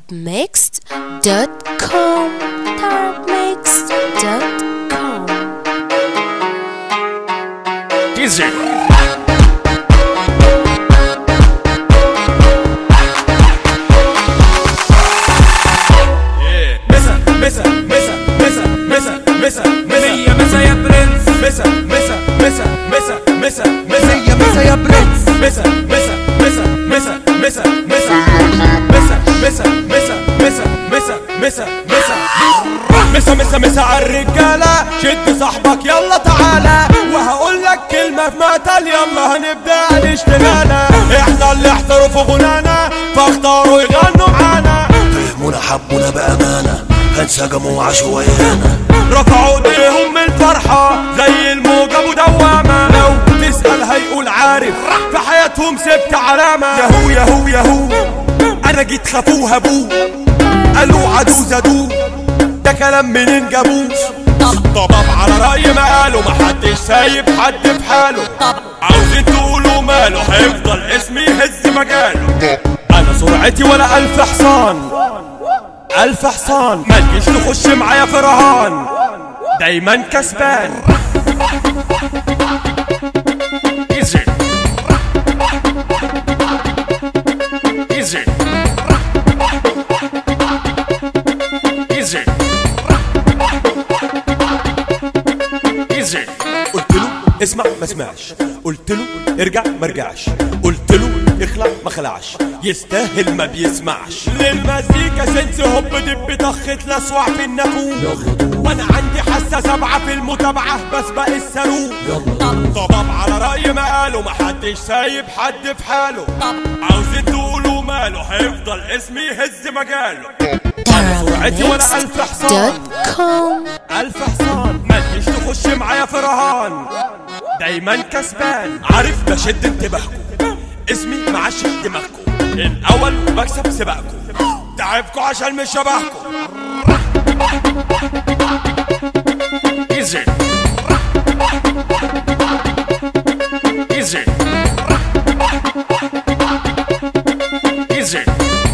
tarabmixed.com tarabmixed.com Dizzy. مسا مسا مسا مسا مسا مسا مية مسا يا برنس مسا مسا مسا مسا مسا مسا مية مسا يا برنس مسا مسا مسا مسا مسا مسا مسا مسا مسا مسا مسا مسا مسا مسا مسا مسا عالرجالة شد صاحبك يلا تعالى وهقول لك كلمة في مقتل يلا هنبدأ الاشتغالة احنا اللي احتروا في غنانا فاختاروا يغنوا معانا فهمونا حبونا بأمانة هنسجموا عشوائيانا رفعوا ايديهم من الفرحة زي الموجة مدوامة لو تسأل هيقول عارف في حياتهم سبت علامة يهو يهو يهو انا جيت خافوها بو قالوا عدو زادو ده كلام منين جابوه طباب على رأي ما قالوا محدش سايب حد في حاله عاوزين تقولوا ماله هيفضل اسمي يهز مجاله انا سرعتي ولا الف حصان ألف حصان ما تجيش تخش معايا في رهان دايما كسبان Dizzy. Dizzy. Dizzy. Dizzy. قلت له اسمع ما سمعش قلت له ارجع ما رجعش قلت له اخلع ما خلعش يستاهل ما بيسمعش للمزيكا سنس هوب دب طخت لسوع في النافوخ وانا عندي حاسه سبعه في المتابعه بسبق الصاروخ طباب على رأي ما قالوا محدش سايب حد في حاله عاوزين تقولوا ماله هيفضل اسمي يهز مجاله سرعتي ولا ألف حصان tarabmixed.com ألف حصان ما تجيش تخش معايا في رهان دايما كسبان عارف بشد انتباهكم اسمي معشش دماغكم الأول بكسب سباقكم تعبكم عشان مش شبهكم Dizzy. Dizzy. Dizzy.